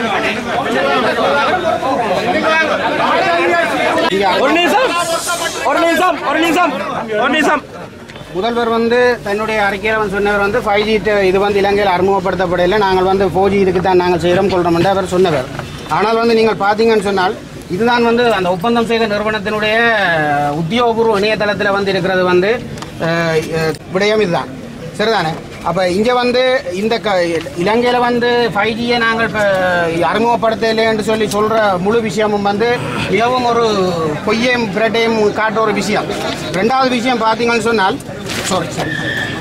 ஒரு நிமிஷம் ஒரு நிமிஷம் ஒரு நிமிஷம் ஒரு நிமிஷம் முதல்வர் வந்து தன்னுடைய அறிக்கையில் வந்து சொன்னவர் வந்து ஃபைவ் ஜி இது வந்து இலங்கையில் அறிமுகப்படுத்தப்படவில்லை நாங்கள் வந்து ஃபோர் ஜி இதுக்கு தான் நாங்கள் செய்கிறோம் கொள்கிறோம் என்று அவர் சொன்னவர் ஆனால் வந்து நீங்கள் பார்த்தீங்கன்னு சொன்னால் இதுதான் வந்து அந்த ஒப்பந்தம் செய்த நிறுவனத்தினுடைய உத்தியோகபூர்வ இணையதளத்தில் வந்து இருக்கிறது வந்து அஹ், அஹ், விடயம் இதுதான் சரிதானே அப்போ இங்கே வந்து இந்த க இலங்கையில் வந்து ஃபைவ் ஜியை நாங்கள் இப்போ அறிமுகப்படுத்தலை என்று சொல்லி சொல்கிற முழு விஷயமும் வந்து மிகவும் ஒரு பொய்யையும் பிரெட்டையும் காட்டுற ஒரு விஷயம் ரெண்டாவது விஷயம் பார்த்தீங்கன்னு சொன்னால் சாரி சாரி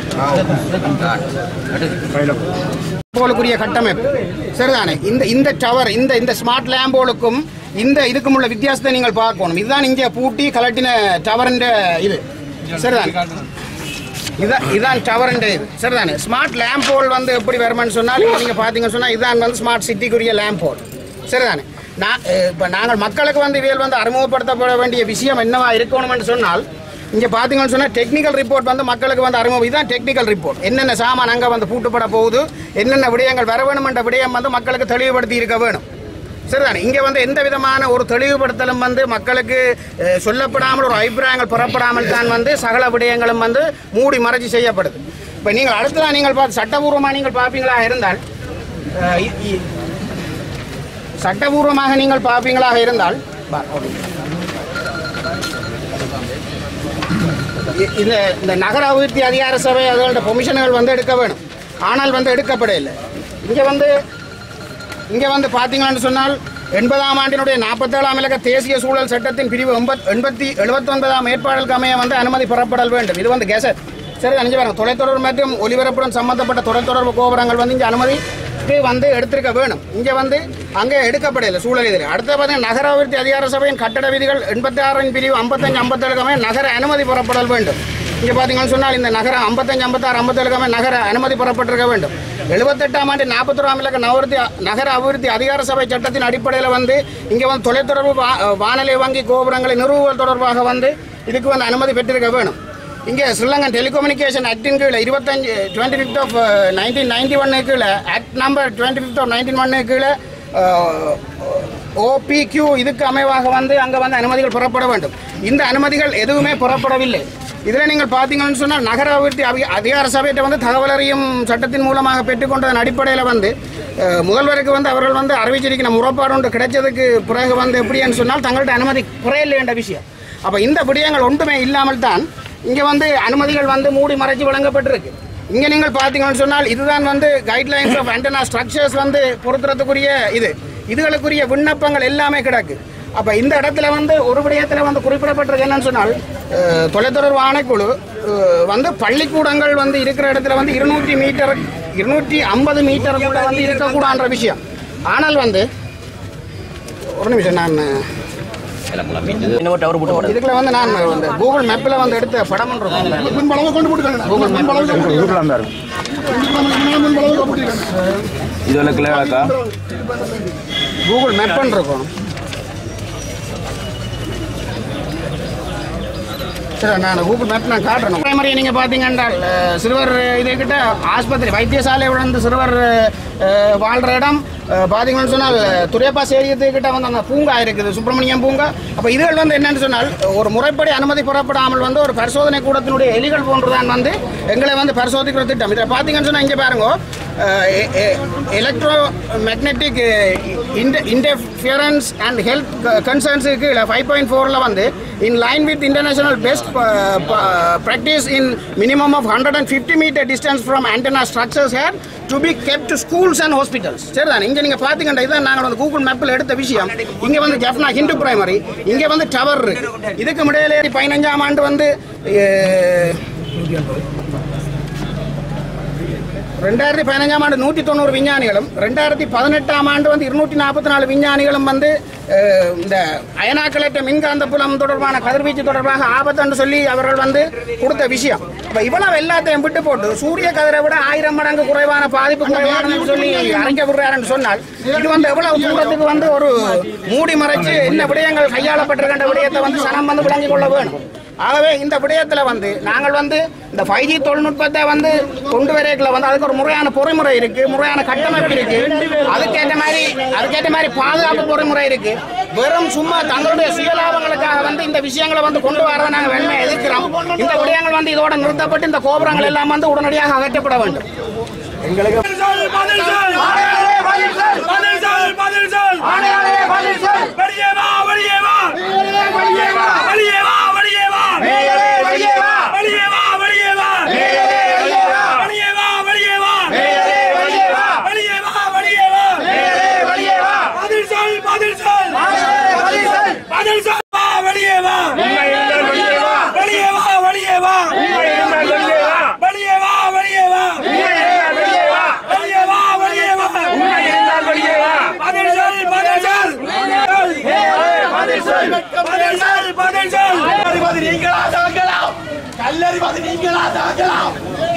போலுக்குரிய கட்டமைப்பு சரிதானே இந்த இந்த டவர் இந்த இந்த ஸ்மார்ட் லேம்போலுக்கும் இந்த இதுக்கும் உள்ள வித்தியாசத்தை நீங்கள் பார்க்கணும் இதுதான் இங்கே பூட்டி கலட்டின டவரின் இது சரிதானே இதான் இதான் டவர் இது சரிதானே ஸ்மார்ட் லேம்ப் போல் வந்து எப்படி வருமான்னு சொன்னால் இப்போ நீங்கள் பார்த்தீங்கன்னு சொன்னால் இதான் வந்து ஸ்மார்ட் சிட்டிக்குரிய லேம்ப் போல் சரிதானே நான் இப்போ நாங்கள் மக்களுக்கு வந்து இவையில் வந்து அறிமுகப்படுத்தப்பட வேண்டிய விஷயம் என்னவா இருக்கணும்னு சொன்னால் இங்கே பார்த்தீங்கன்னு சொன்னால் டெக்னிக்கல் ரிப்போர்ட் வந்து மக்களுக்கு வந்து அறிமுகம் இதுதான் டெக்னிக்கல் ரிப்போர்ட் என்னென்ன சாமான் அங்கே வந்து பூட்டுப்பட போகுது என்னென்ன விடயங்கள் வர வேணும் என்ற விடயம் வந்து மக்களுக்கு தெளிவுபடுத்தி இருக்க வேணும் சரிதானே இங்கே வந்து எந்த விதமான ஒரு தெளிவுபடுத்தலும் வந்து மக்களுக்கு அஹ், சொல்லப்படாமல் ஒரு அபிப்பிராயங்கள் புறப்படாமல் தான் வந்து சகல விடயங்களும் வந்து மூடி மறைச்சி செய்யப்படுது இப்போ நீங்கள் அடுத்ததான் நீங்கள் பார்த்து சட்டபூர்வமாக நீங்கள் பார்ப்பீங்களா இருந்தால் அஹ், இ- இ- சட்டபூர்வமாக நீங்கள் பார்ப்பீங்களாக இருந்தால் பா, ஒரு நிமிஷம். இ- இந்த இந்த நகர அபிவிருத்தி அதிகார சபை அதோட பொமிஷன்கள் வந்து எடுக்க வேணும் ஆனால் வந்து எடுக்கப்படவில்லை இங்கே வந்து இங்கே வந்து பார்த்தீங்கன்னு சொன்னால் எண்பதாம் ஆண்டினுடைய நாற்பத்தேழாம் இலக்க தேசிய சூழல் சட்டத்தின் பிரிவு எண்பத் எண்பத்தி எழுபத்தொன்பதாம் ஏற்பாடுகளுக்கு அமைய வந்து அனுமதி பெறப்படல் வேண்டும் இது வந்து கெசட் சரி அணிஞ்சு பாருங்க தொலைத்தொடர்பு மற்றும் ஒலிபரப்புடன் சம்பந்தப்பட்ட தொலைத்தொடர்பு கோபுரங்கள் வந்து இங்கே அனுமதிக்கு வந்து எடுத்திருக்க வேணும் இங்கே வந்து அங்கே எடுக்கப்படவில்லை சூழல் இதில் அடுத்து பார்த்தீங்கன்னா நகர அபிவிருத்தி அதிகார சபையின் கட்டட விதிகள் எண்பத்தி ஆறின் பிரிவு ஐம்பத்தஞ்சு ஐம்பத்தேழுக்கு அமைய நகர அனுமதி பெறப்படல் வேண்டும் இங்கே பார்த்தீங்கன்னு சொன்னால் இந்த நகரம் ஐம்பத்தஞ்சு ஐம்பத்தாறு ஐம்பத்தேழுக்காம நகர அனுமதி பெறப்பட்டிருக்க வேண்டும் எழுபத்தெட்டாம் ஆண்டு நாற்பத்தொராம் இலக்க நவர்த்தி நகர அபிவிருத்தி அதிகார சபை சட்டத்தின் அடிப்படையில் வந்து இங்கே வந்து தொலைத்தொடர்பு வா வானொலி வங்கி கோபுரங்களை நிறுவுவல் தொடர்பாக வந்து இதுக்கு வந்து அனுமதி பெற்றிருக்க வேணும் இங்கே ஸ்ரீலங்கன் டெலிகம்யூனிகேஷன் ஆக்டின் கீழே இருபத்தஞ்சு twenty fifth of nineteen ninety ஒன்னு கீழே act number twenty fifth of nineteen ஒன்னு கீழே ஓபிக்யூ இதுக்கு அமைவாக வந்து அங்கே வந்து அனுமதிகள் புறப்பட வேண்டும் இந்த அனுமதிகள் எதுவுமே புறப்படவில்லை இதில் நீங்கள் பார்த்தீங்கன்னு சொன்னால் நகர அபிவிருத்தி அபி- அதிகார சபையிட்ட வந்து தகவல் அறியும் சட்டத்தின் மூலமாக பெற்றுக்கொண்டதன் அடிப்படையில் வந்து அஹ், முதல்வருக்கு வந்து அவர்கள் வந்து அறிவிச்சிருக்கிற முறைப்பாடு ஒன்று கிடைச்சதுக்கு பிறகு வந்து எப்படின்னு சொன்னால் தங்கள்ட்ட அனுமதி குறையில்லை என்ற விஷயம் அப்போ இந்த விடயங்கள் ஒன்றுமே இல்லாமல் தான் இங்கே வந்து அனுமதிகள் வந்து மூடி மறைச்சு வழங்கப்பட்டிருக்கு இங்கே நீங்கள் பார்த்தீங்கன்னு சொன்னால் இதுதான் வந்து கைட்லைன்ஸ் ஆஃப் ஆண்டனா ஸ்ட்ரக்சர்ஸ் வந்து பொருத்துறதுக்குரிய இது இதுகளுக்குரிய விண்ணப்பங்கள் எல்லாமே கிடக்கு அப்போ இந்த இடத்துல வந்து ஒரு விடயத்தில் வந்து குறிப்பிடப்பட்டிருக்கு என்னன்னு சொன்னால் அஹ், தொலைத்தொடர்பு ஆணைக்குழு அஹ், வந்து பள்ளிக்கூடங்கள் வந்து இருக்கிற இடத்துல வந்து இருநூற்றி மீட்டர் இருநூற்றி ஐம்பது மீட்டருக்குள்ள வந்து இருக்கக்கூடாதுன்ற விஷயம் ஆனால் வந்து ஒரு நிமிஷம் நான் இன்னும் டவர் போட்டு போடுறது இதுக்குள்ள வந்து நான் இந்த கூகுள் மேப்பில் வந்து எடுத்த படம் கூகுள் மேப் இது உள்ள கிளவாக்கா கூகுள் மேப்னு இருக்கும் சரி நான் கூகுள் மேப் நான் காட்டுறேன் பிரைமரி நீங்கள் பார்த்தீங்கன்னா அஹ், சிறுவர் இதுக்கிட்ட ஆஸ்பத்திரி வைத்தியசாலை வந்து சிறுவர் அஹ், வாழ்ற இடம் அஹ், பார்த்தீங்கன்னு சொன்னால் துரியப்பா சேரியத்துக்கிட்ட வந்து அந்த பூங்கா இருக்குது சுப்பிரமணியம் பூங்கா அப்போ இதுகள் வந்து என்னன்னு சொன்னால் ஒரு முறைப்படி அனுமதி பெறப்படாமல் வந்து ஒரு பரிசோதனை கூடத்தினுடைய எலிகள் போன்றுதான் வந்து எங்களை வந்து பரிசோதிக்கிற திட்டம் இதை பார்த்தீங்கன்னு சொன்னால் இங்கே பாருங்க எலக்ட்ரோ மேக்னெட்டிக் இன்டர்ஃபியரன்ஸ் அண்ட் ஹெல்த் கன்சர்ன்ஸுக்கு ஃபைவ் பாயிண்ட் ஃபோரில் வந்து in line with international best practice in minimum of hundred and fifty metre distance from antenna structures are to be kept schools and hospitals சரிதான் இங்கே நீங்கள் பார்த்தீங்கன்னா இதான் நாங்கள் வந்து கூகுள் மேப்பில் எடுத்த விஷயம் இங்கே வந்து ஜெஃப்னா ஹிந்து பிரைமரி இங்கே வந்து டவர் இருக்கு இதுக்கு இடையிலே பதினஞ்சாம் ஆண்டு வந்து அஹ், ரெண்டாயிரத்தி பதினஞ்சாம் ஆண்டு நூற்றி தொண்ணூறு விஞ்ஞானிகளும் ரெண்டாயிரத்தி பதினெட்டாம் ஆண்டு வந்து இருநூற்றி நாற்பத்தி நாலு விஞ்ஞானிகளும் வந்து அஹ், இந்த அயனாக்களற்ற மின்காந்த புலம் தொடர்பான கதிர்வீச்சு தொடர்பாக ஆபத்துன்னு சொல்லி அவர்கள் வந்து கொடுத்த விஷயம் இப்போ இவ்வளவு எல்லாத்தையும் விட்டு போட்டு சூரிய கதிரை விட ஆயிரம் மடங்கு குறைவான பாதிப்பு குறைவானதுன்னு சொல்லி அரைக்க விடுறாருன்னு சொன்னால் இது வந்து எவ்வளவு தூரத்துக்கு வந்து ஒரு மூடி மறைச்சு என்ன விடயங்கள் கையாளப்பட்டிருக்கின்ற விடயத்தை வந்து சனம் வந்து விளங்கிக் கொள்ள வேணும் ஆகவே இந்த விடயத்தில் வந்து நாங்கள் வந்து இந்த ஃபைவ் ஜி தொழில்நுட்பத்தை வந்து கொண்டு வரைக்கல வந்து அதுக்கு ஒரு முறையான பொறிமுறை இருக்கு முறையான கட்டமைப்பு இருக்கு அதுக்கேற்ற மாதிரி அதுக்கேற்ற மாதிரி பாதுகாப்பு பொறிமுறை இருக்கு வெறும் சும்மா தங்களுடைய சுயலாபங்களுக்காக வந்து இந்த விஷயங்களை வந்து கொண்டு வரதை நாங்கள் வேணுமே எதிர்க்கிறோம் இந்த விடயங்கள் வந்து இதோட நிறுத்தப்பட்டு இந்த கோபுரங்கள் எல்லாம் வந்து உடனடியாக அகற்றப்பட வேண்டும் கல்லறிவது நீங்களா தாக்கலாம்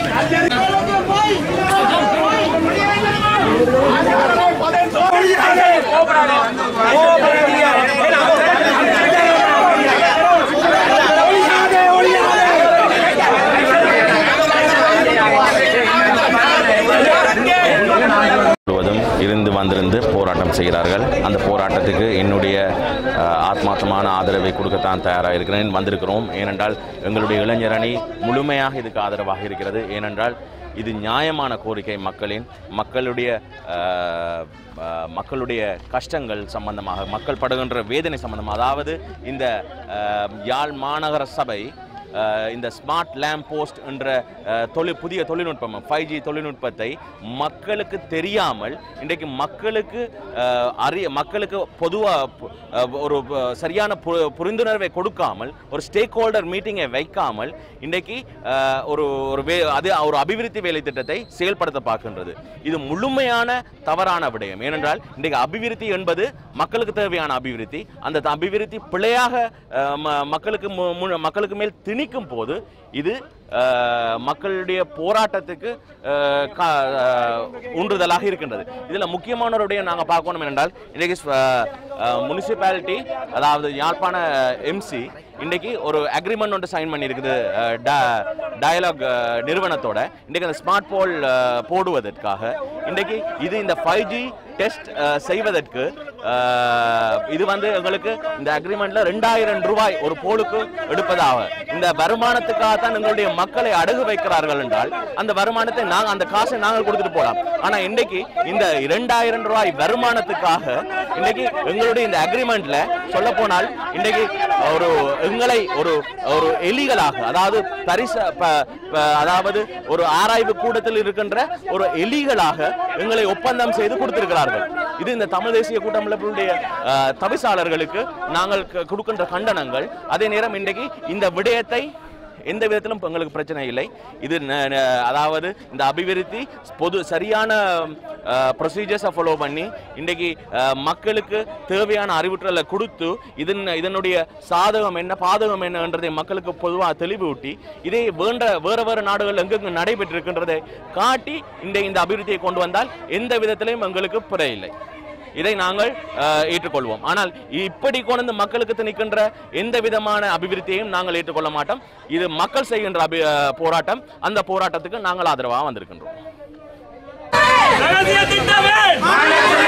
முழுவதும் இருந்து வந்திருந்து போராட்டம் செய்கிறார்கள் அந்த போராட்டத்துக்கு என்னுடைய அஹ், ஆத்மார்த்தமான ஆதரவை கொடுக்கத்தான் தயாராக இருக்கிறேன் வந்திருக்கிறோம் ஏனென்றால் எங்களுடைய இளைஞர் அணி முழுமையாக இதுக்கு ஆதரவாக இருக்கிறது ஏனென்றால் இது நியாயமான கோரிக்கை மக்களின் மக்களுடைய அஹ், அஹ், மக்களுடைய கஷ்டங்கள் சம்பந்தமாக மக்கள் படுகின்ற வேதனை சம்பந்தமாக அதாவது இந்த அஹ், யாழ் மாநகர சபை அஹ், இந்த ஸ்மார்ட் லேம்ப் போஸ்ட் என்ற அஹ், தொழில் புதிய தொழில்நுட்பம் ஃபைவ் ஜி தொழில்நுட்பத்தை மக்களுக்கு தெரியாமல் இன்றைக்கு மக்களுக்கு அஹ், அறிய மக்களுக்கு பொதுவாக ஒரு அஹ், சரியான பு- புரிந்துணர்வை கொடுக்காமல் ஒரு ஸ்டேக் ஹோல்டர் மீட்டிங்கை வைக்காமல் இன்றைக்கு அஹ், ஒரு ஒரு வே அது ஒரு அபிவிருத்தி வேலை திட்டத்தை செயல்படுத்த பார்க்கின்றது இது முழுமையான தவறான விடயம் ஏனென்றால் இன்றைக்கு அபிவிருத்தி என்பது மக்களுக்கு தேவையான அபிவிருத்தி அந்த த- அபிவிருத்தி பிழையாக அஹ், ம- மக்களுக்கு மு- மு- மக்களுக்கு மேல் திணிக்கும் போது இது அஹ், மக்களுடைய போராட்டத்துக்கு அஹ், கா- அஹ், ஊன்றுதலாக இருக்கின்றது இதில் முக்கியமானவருடைய நாங்கள் பார்க்கணும் என்றால் இன்றைக்கு முனிசிபாலிட்டி அதாவது யாழ்ப்பாண எம்சி இன்றைக்கு ஒரு அக்ரிமெண்ட் ஒன்று சைன் பண்ணியிருக்குது டயலாக் நிறுவனத்தோட இன்றைக்கு அந்த ஸ்மார்ட் போல் போடுவதற்காக இன்றைக்கு இது இந்த ஃபைவ் ஜி டெஸ்ட் செய்வதற்கு அஹ், இது வந்து எங்களுக்கு இந்த அக்ரிமெண்ட்ல ரெண்டாயிரம் ரூபாய் ஒரு போலுக்கு எடுப்பதாக இந்த வருமானத்துக்காக தான் எங்களுடைய மக்களை அடகு வைக்கிறார்கள் என்றால் அந்த வருமானத்தை நாங்கள் அந்த காசை நாங்கள் கொடுத்துட்டு போகலாம் ஆனா இன்றைக்கு இந்த இரண்டாயிரம் ரூபாய் வருமானத்துக்காக இன்றைக்கு எங்களுடைய இந்த அக்ரிமெண்ட்ல சொல்ல போனால் இன்றைக்கு ஒரு எங்களை ஒரு ஒரு எலிகளாக அதாவது பரிச ப- ப- அதாவது ஒரு ஆராய்வு கூடத்தில் இருக்கின்ற ஒரு எலிகளாக எங்களை ஒப்பந்தம் செய்து கொடுத்திருக்கிறார்கள் இது இந்த தமிழ் தேசிய கூட்டமைப்புடைய அஹ், தவிசாளர்களுக்கு நாங்கள் க- கொடுக்கின்ற கண்டனங்கள் அதே நேரம் இன்றைக்கு இந்த விடயத்தை எந்த விதத்திலும் இப்ப எங்களுக்கு பிரச்சனை இல்லை இது ந- ந- அதாவது இந்த அபிவிருத்தி பொது சரியான ப்ரொசீஜர்ஸை ஃபாலோ பண்ணி இன்றைக்கு அஹ், மக்களுக்கு தேவையான அறிவுற்றலை கொடுத்து இதன் இதனுடைய சாதகம் என்ன பாதகம் என்னன்றதை மக்களுக்கு பொதுவாக தெளிவூட்டி இதை வேண்ட வேற வேற நாடுகள் எங்கெங்கு நடைபெற்றிருக்கின்றதை காட்டி இந்த இந்த அபிவிருத்தியை கொண்டு வந்தால் எந்த விதத்திலையும் எங்களுக்கு பிறை இல்லை இதை நாங்கள் அஹ், ஏற்றுக்கொள்வோம் ஆனால் இப்படி கொண்டு மக்களுக்கு திணிக்கின்ற எந்த விதமான அபிவிருத்தியையும் நாங்கள் ஏற்றுக்கொள்ள மாட்டோம் இது மக்கள் செய்கின்ற அபி அஹ், போராட்டம் அந்த போராட்டத்துக்கு நாங்கள் ஆதரவாக வந்திருக்கின்றோம் ரகசிய திட்டமே